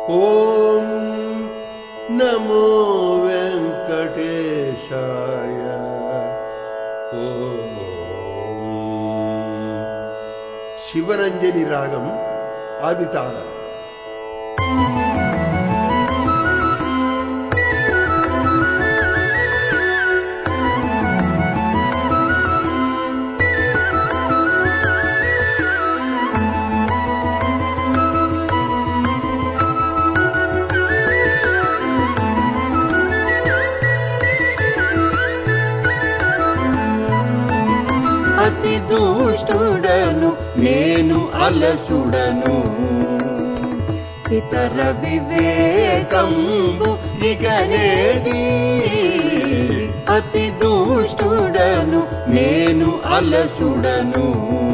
ఓం నమో వెంకటేశాయ ఓం శివరంజని రాగం ఆదితాళం అతి దుష్టుడను నేను అలసుడను ఇతర వివేకంబు ఇకనేది అతి దుష్టుడను నేను అలసుడను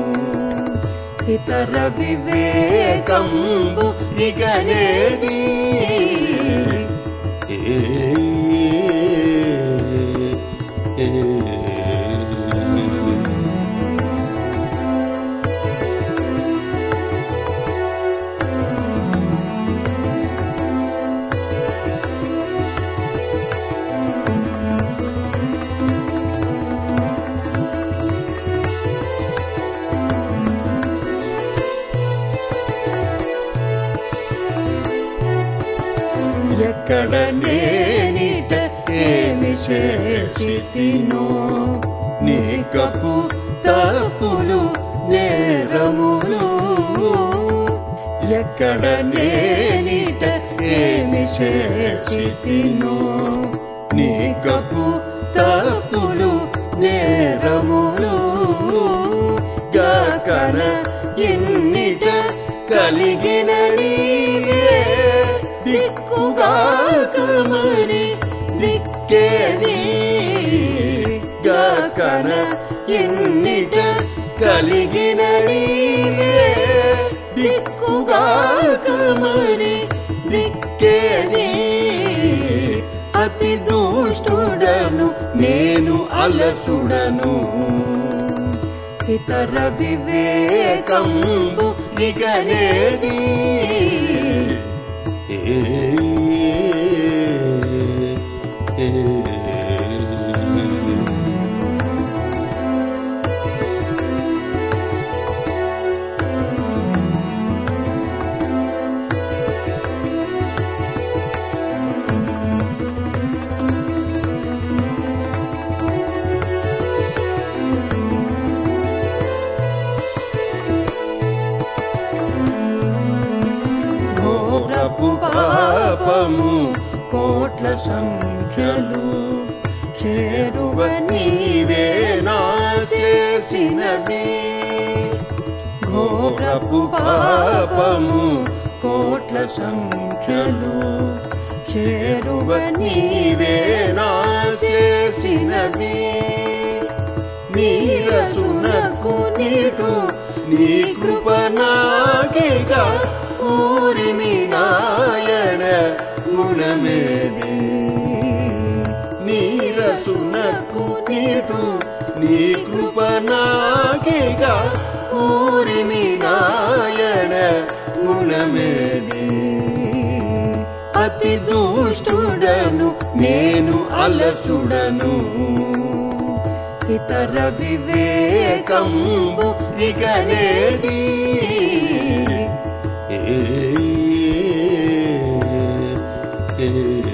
ఇతర వివేకంబు ఇకనేది ఏ ఏ ఎక్కడ నేనిట ఏమి చేసితినో నీకపు తప్పులు నేరములు ఎక్కడ నేనిట ఏమి చేసితినో నీకపు తప్పులు నేరములు గాకన ఎన్నిట కలిగిన నీవే దిక్కుగాక మరి దిక్కేది గాకన ఎన్నిట కలిగిన నీవే దిక్కుగాక మరి దిక్కేది అతి దుష్టుడను నేను అలసుడను ఇతర వివేకంబు ఇకనేది ఏ ఏ ఘోరపు పాపము కోట్ల సంఖ్యలు చేరువ నీవే నా చేసినవి ఘోరపు పాపము కోట్ల సంఖ్యలు చేరువ నీవే నా చేసినవి నీరసునకు నీటు నీ కృప నాగిగా ఊరిమి నాయణ గుణమేది నీరసునకు నీటు నీ కృప నాగిగా ఊరిమి నాయణ గుణమేది అతి దుష్టుడను నేను అలసుడను ఇతర వివేకంబు ఇకనేది ఏ ఏ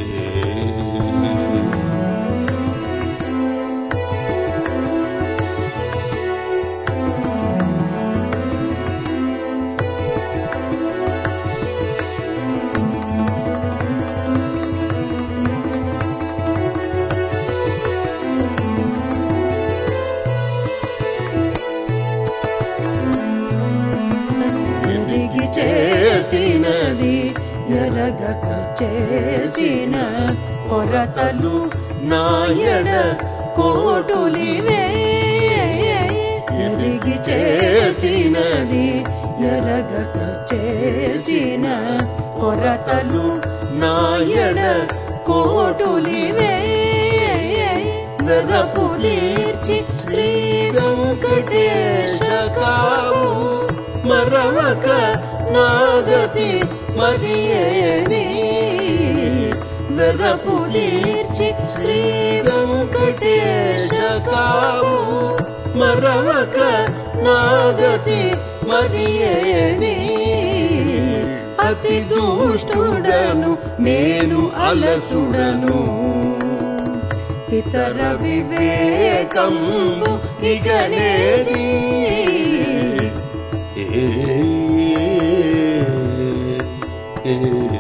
ఎరిగి చేసినది ఎరగక చేసిన కొరతలు నాయడ కోటులివే ఎరిగి చేసినది ఎరగక చేసిన కొరతలు నాయడ కోటులివే వెరపు తీర్చి శ్రీ వెంకటేశ కావు మర మరవక నాగతి మరి ఏది వెరపు తీర్చి శ్రీ వెంకటేశ కావు మరవక నాగతి మరి ఏది అతి దుష్టుడను నేను అలసుడను ఇతర వివేకంబు ఇగనేది ఏ ఏ